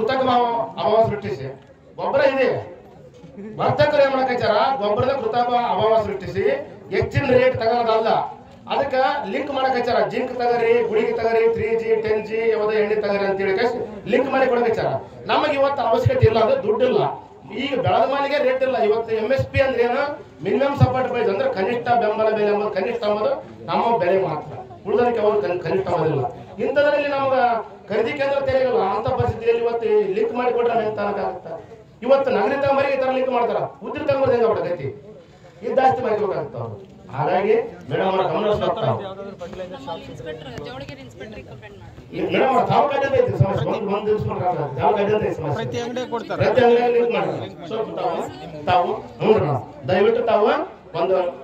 ಕೃತಕ ಅಭಾವ- ಅಭಾವ ಸೃಷ್ಟಿಸಿ ಗೊಬ್ಬರ ಇದೆ ವರ್ತಕರು ಏನ್ ಮಾಡಕತ್ತಾರ ಗೊಬ್ಬರದ ಕೃತಕ ಅಭಾವ ಸೃಷ್ಟಿಸಿ ಹೆಚ್ಚಿನ ರೇಟ್ ತಗೋದಲ್ಲ ಅದಕ್ಕ ಲಿಂಕ್ ಮಾಡಕತ್ತಾರ ಜಿಂಕ್ ತಗರಿ ಗುಳಿಗೆ ತಗರಿ ತ್ರೀ ಜಿ ಟೆನ್ ಜಿ ಯಾವುದೋ ಎಣ್ಣೆ ತಗರಿ ಅಂತ ಹೇಳಿ ಲಿಂಕ್ ಮಾಡಿ ಕೊಡಕತ್ತಾರ ನಮಗೆ ಇವತ್ತು ಅವಶ್ಯಕತೆ ಇಲ್ಲ ಅದು ದುಡ್ಡಿಲ್ಲ ಈಗ ಬೆಳೆದ ಮಾಲಿಗೆ ರೇಟ್ ಇಲ್ಲ ಇವತ್ತು ಎಂ ಎಸ್ ಪಿ ಅಂದ್ರೆ ಏನು ಮಿನಿಮಮ್ ಸಪೋರ್ಟ್ ಪ್ರೈಸ್ ಅಂದ್ರೆ ಕನಿಷ್ಠ ಬೆಂಬಲ ಬೆಲೆ ಎಂಬುದು ಕನಿಷ್ಠ ಎಂಬುದು ನಮ್ಮ ಬೆಲೆ ಮಾತ್ರ ಉಳಿದಕ್ಕೆ ಅವರು ಕನಿಷ್ಠ ಅನ್ನೋದಿಲ್ಲ ಇಂಥದ್ರಲ್ಲಿ ನಮ್ಗ ಖರೀದಿ ಕೇಂದ್ರ ತೆರೆಯಲ್ಲ ಅಂತ ಪರಿಸ್ಥಿತಿಯಲ್ಲಿ ಇವತ್ತು ಲಿಂಕ್ ಮಾಡಿ ಕೊಟ್ರೆ ನಮ್ಗೆ ತನಕಾಗುತ್ತಾ ಇವತ್ತು ನಗರ ತಗೊಂಬರಿಗೆ ಈ ತರ ಲಿಂಕ್ ಮಾಡ್ತಾರ ಉದ್ರಿ ತಗೊಂಬರ್ದು ಹೆಂಗ ಬಿಡಕೈತಿ ಇದು ಜಾಸ್ತಿ ಮಾಡ್ಕೋಬೇಕಾಗುತ್ತೆ ಅವ್ರು ಹಾಗಾಗಿ ಮೇಡಮ್ ಅವರ ಗಮನ ಹರಿಸ್ಬೇಕು ತಾವು. ಇನ್ಸ್ಪೆಕ್ಟರ್ ಜವಳಗಿರಿ ಇನ್ಸ್ಪೆಕ್ಟರ್ ಕಂಪ್ಲೇಂಟ್ ಮಾಡಿ ಈ ಮೇಡಮ್ ಅವ್ರ ತಾವು ಕಡ್ಡಾಯ ಐತಿ ಸಮಸ್ಯೆ ಒಂದು ಒಂದು ದಿವಸ ಕೊಡ್ತಾರೆ ತಾವು ಕಡ್ಡಾಯ ಐತಿ ಸಮಸ್ಯೆ ಪ್ರತಿ ಅಂಗಡಿ ಕೊಡ್ತಾರೆ ಪ್ರತಿ ಅಂಗಡಿಯಲ್ಲಿ ಲಿಂಕ್ ಮಾಡಿ ಸ್ವಲ್ಪ ತಾವು ತಾವು ನೋಡ್ರಿ ದಯವಿಟ್ಟು ತಾವು ಒಂದು